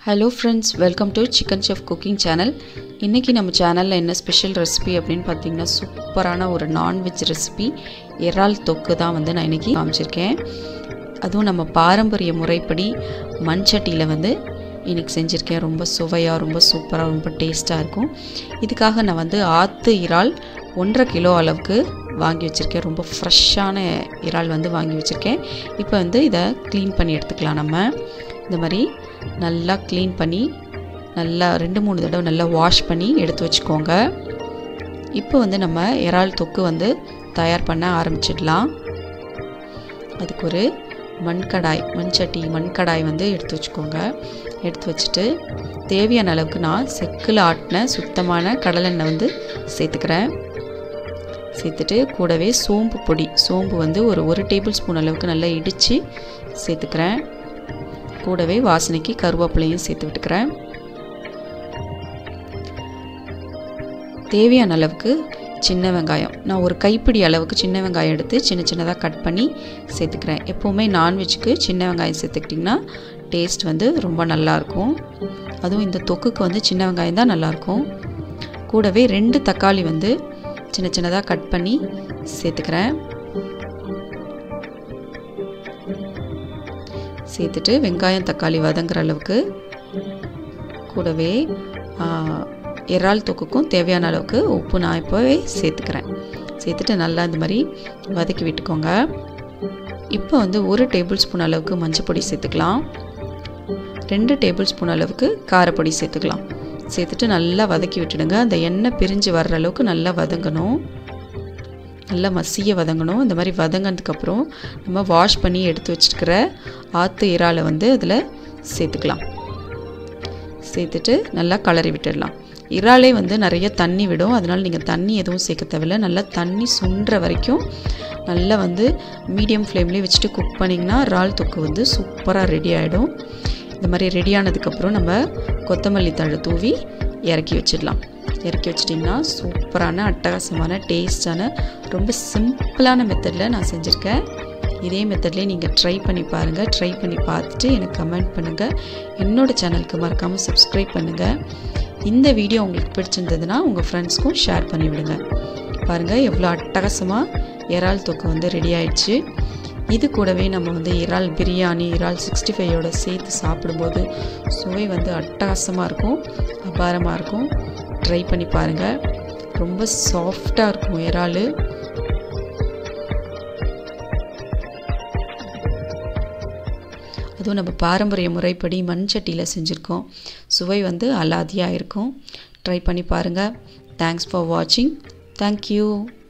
hello friends welcome to chicken chef cooking channel இன்றைக்கி நம்ம சேனலில் என்ன ஸ்பெஷல் ரெசிபி அப்படின்னு பார்த்தீங்கன்னா சூப்பரான ஒரு நான்வெஜ் ரெசிபி இறால் தொக்கு தான் வந்து நான் இன்றைக்கி காமிச்சிருக்கேன் அதுவும் நம்ம பாரம்பரிய முறைப்படி மண் சட்டியில் வந்து இன்றைக்கி செஞ்சுருக்கேன் ரொம்ப சுவையாக ரொம்ப சூப்பராக ரொம்ப டேஸ்ட்டாக இருக்கும் இதுக்காக நான் வந்து ஆற்று இறால் ஒன்றரை கிலோ அளவுக்கு வாங்கி வச்சுருக்கேன் ரொம்ப ஃப்ரெஷ்ஷான இறால் வந்து வாங்கி வச்சுருக்கேன் இப்போ வந்து இதை க்ளீன் பண்ணி எடுத்துக்கலாம் நம்ம இந்த மாதிரி நல்லா க்ளீன் பண்ணி நல்லா ரெண்டு மூணு தடவை நல்லா வாஷ் பண்ணி எடுத்து வச்சுக்கோங்க இப்போ வந்து நம்ம இறால் தொக்கு வந்து தயார் பண்ண ஆரம்பிச்சிடலாம் அதுக்கு ஒரு மண்கடாய் மண்சட்டி மண்கடாய் வந்து எடுத்து வச்சுக்கோங்க எடுத்து வச்சுட்டு தேவையான அளவுக்கு நான் செக்கில் ஆட்டின சுத்தமான கடலெண்ணெய் வந்து சேர்த்துக்கிறேன் சேர்த்துட்டு கூடவே சோம்பு பொடி சோம்பு வந்து ஒரு ஒரு டேபிள் ஸ்பூன் அளவுக்கு நல்லா இடித்து சேர்த்துக்கிறேன் கூடவே வாசனைக்கு கருவேப்பிலையும் சேர்த்து விட்டுக்கிறேன் தேவையான அளவுக்கு சின்ன வெங்காயம் நான் ஒரு கைப்பிடி அளவுக்கு சின்ன வெங்காயம் எடுத்து சின்ன சின்னதாக கட் பண்ணி சேர்த்துக்கிறேன் எப்போவுமே நான்வெஜ்ஜுக்கு சின்ன வெங்காயம் சேர்த்துக்கிட்டிங்கன்னா டேஸ்ட் வந்து ரொம்ப நல்லாயிருக்கும் அதுவும் இந்த தொக்குக்கு வந்து சின்ன வெங்காயம் தான் நல்லாயிருக்கும் கூடவே ரெண்டு தக்காளி வந்து சின்ன சின்னதாக கட் பண்ணி சேர்த்துக்கிறேன் சேர்த்துட்டு வெங்காயம் தக்காளி வதங்குற அளவுக்கு கூடவே இறால் தொக்குக்கும் தேவையான அளவுக்கு உப்பு நான் இப்போவே சேர்த்துக்கிறேன் சேர்த்துட்டு நல்லா இந்த மாதிரி வதக்கி விட்டுக்கோங்க இப்போ வந்து ஒரு டேபிள் ஸ்பூன் அளவுக்கு மஞ்சள் பொடி சேர்த்துக்கலாம் ரெண்டு டேபிள் ஸ்பூன் அளவுக்கு காரப்பொடி சேர்த்துக்கலாம் சேர்த்துட்டு நல்லா வதக்கி விட்டுடுங்க அந்த எண்ணெய் பிரிஞ்சு வர்ற அளவுக்கு நல்லா வதங்கணும் நல்லா மசிய வதங்கணும் இந்த மாதிரி வதங்கினதுக்கப்புறம் நம்ம வாஷ் பண்ணி எடுத்து வச்சுருக்கிற ஆற்று இறாலை வந்து அதில் சேர்த்துக்கலாம் சேர்த்துட்டு நல்லா கலரி விட்டுடலாம் இறாலே வந்து நிறைய தண்ணி விடும் அதனால் நீங்கள் தண்ணி எதுவும் சேர்க்க தேவையில்ல நல்லா தண்ணி சுண்டுற வரைக்கும் நல்லா வந்து மீடியம் ஃப்ளேம்லேயே வச்சுட்டு குக் பண்ணிங்கன்னா இறால் தொக்கு வந்து சூப்பராக ரெடி ஆகிடும் இந்த மாதிரி ரெடி ஆனதுக்கப்புறம் நம்ம கொத்தமல்லி தழை தூவி இறக்கி வச்சிடலாம் இறக்கி வச்சிட்டிங்கன்னா சூப்பரான அட்டகாசமான டேஸ்டான ரொம்ப சிம்பிளான மெத்தடில் நான் செஞ்சுருக்கேன் இதே மெத்தட்லேயே நீங்கள் ட்ரை பண்ணி பாருங்கள் ட்ரை பண்ணி பார்த்துட்டு எனக்கு கமெண்ட் பண்ணுங்கள் என்னோடய சேனலுக்கு மறக்காமல் சப்ஸ்கிரைப் பண்ணுங்கள் இந்த வீடியோ உங்களுக்கு பிடிச்சிருந்ததுன்னா உங்கள் ஃப்ரெண்ட்ஸ்க்கும் ஷேர் பண்ணிவிடுங்க பாருங்கள் எவ்வளோ அட்டகாசமாக இறால் தொக்கு வந்து ரெடி ஆயிடுச்சு இது கூடவே நம்ம வந்து இறால் பிரியாணி இறால் சிக்ஸ்டி ஃபைவோட சேர்த்து சாப்பிடும்போது சுவை வந்து அட்டகாசமாக இருக்கும் அபாரமாக இருக்கும் ட்ரை பண்ணி பாருங்கள் ரொம்ப சாஃப்டாக இருக்கும் இறால் அதுவும் நம்ம பாரம்பரிய முறைப்படி மண் சட்டியில் செஞ்சுருக்கோம் சுவை வந்து அலாதியாக இருக்கும் ட்ரை பண்ணி பாருங்கள் தேங்க்ஸ் ஃபார் வாட்சிங் தேங்க்யூ